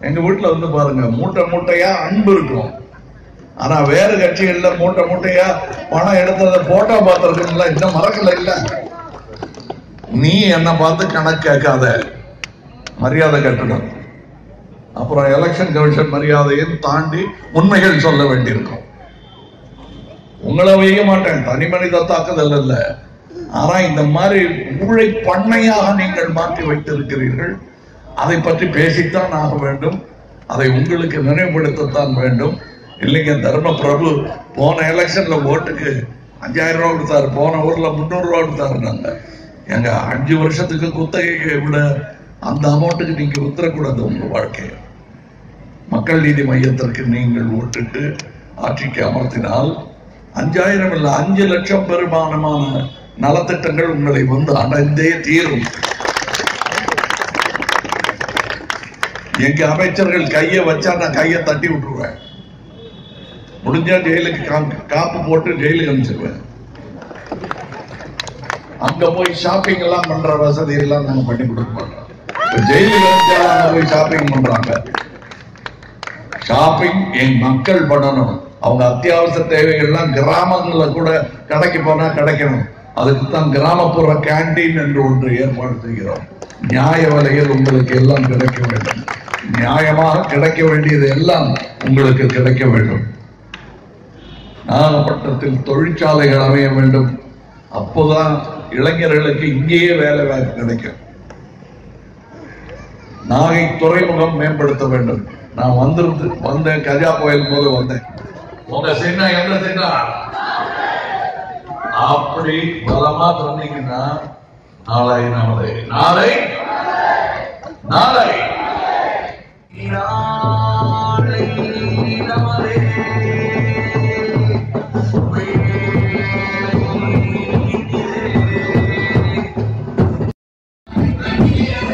எங்க வீட்டுல வந்து பாருங்க மூட்டை மூட்டையா அன்பு இருக்கும் ஆனா வேற கட்சிகள்ல மூட்டை மூட்டையா பணம் எடுத்ததை போட்டோ பார்த்திருக்கீங்களா இன்னும் மறக்கல இல்ல நீ என்ன பார்த்து கணக்கு கேட்காத மரியாதை கட்டணும் அப்புறம் எலெக்ஷன் கமிஷன் மரியாதையும் தாண்டி உண்மைகள் சொல்ல வேண்டியிருக்கும் உங்களை வைக்க மாட்டேன் தனி மனித தாக்குதல் அல்ல ஆனா இந்த மாதிரி ஊழை பண்ணையாக நீங்கள் மாற்றி வைத்திருக்கிறீர்கள் அதை பற்றி பேசித்தான் ஆக வேண்டும் அதை உங்களுக்கு நினைவுபடுத்தத்தான் வேண்டும் இல்லைங்க தர்ம பிரபு போன எலெக்ஷன்ல ஓட்டுக்கு அஞ்சாயிரம் ரூபாய் கொடுத்தாரு போன ஊர்ல முந்நூறு ரூபாய் கொடுத்தாருன்னாங்க எங்க அஞ்சு வருஷத்துக்கு குத்தகையை விட அந்த அமௌண்ட்டுக்கு நீங்க வித்துறக்கூடாது உங்க வாழ்க்கையை மக்கள் நீதி மையத்திற்கு நீங்கள் ஓட்டுட்டு ஆட்சிக்கு அமர்த்தினால் அஞ்சாயிரம் இல்ல அஞ்சு லட்சம் பெருமானமான நலத்திட்டங்கள் உங்களை வந்து அடைந்தே தீரும் எங்க அமைச்சர்கள் கையை வச்சா நான் கையை தட்டி விட்டுருவேன் முடிஞ்சா ஜெயிலுக்கு கா- காப்பு போட்டு ஜெயிலுக்கு அனுப்பிச்சிருவேன் அங்க போய் ஷாப்பிங் எல்லாம் பண்ற வசதி எல்லாம் நாங்க பண்ணி கொடுக்க மாட்டோம் இப்ப ஜெயிலுக்கு அனுப்பிச்சாலும் அங்க போய் ஷாப்பிங் பண்றாங்க ஷாப்பிங் என் மக்கள் பண்ணணும் அவங்க அத்தியாவசிய தேவைகள்லாம் கிராமங்கள்ல கூட கடைக்கு போனா கிடைக்கணும் அதுக்கு தான் கிராமப்புற கேண்டீன் என்று ஒன்று ஏற்பாடு செய்கிறோம் நியாய விலையில் உங்களுக்கு எல்லாம் கிடைக்க வேண்டும் நியாயமாக கிடைக்க வேண்டியது எல்லாம் உங்களுக்கு கிடைக்க வேண்டும் நாகப்பட்டினத்தில் தொழிற்சாலைகள் அமைய வேண்டும் அப்போதான் இளைஞர்களுக்கு இங்கேயே வேலை வாய்ப்பு கிடைக்கும் நாகை துறைமுகம் மேம்படுத்த வேண்டும் நான் வந்திருந்து வந்தேன் கஜா புயல் போது வந்தேன் உங்க சின்ன எந்த சின்ன அப்படி பலமா சொன்னீங்கன்னா நாளை நாளை நாளை நாளை நாளை நமதே Thank you.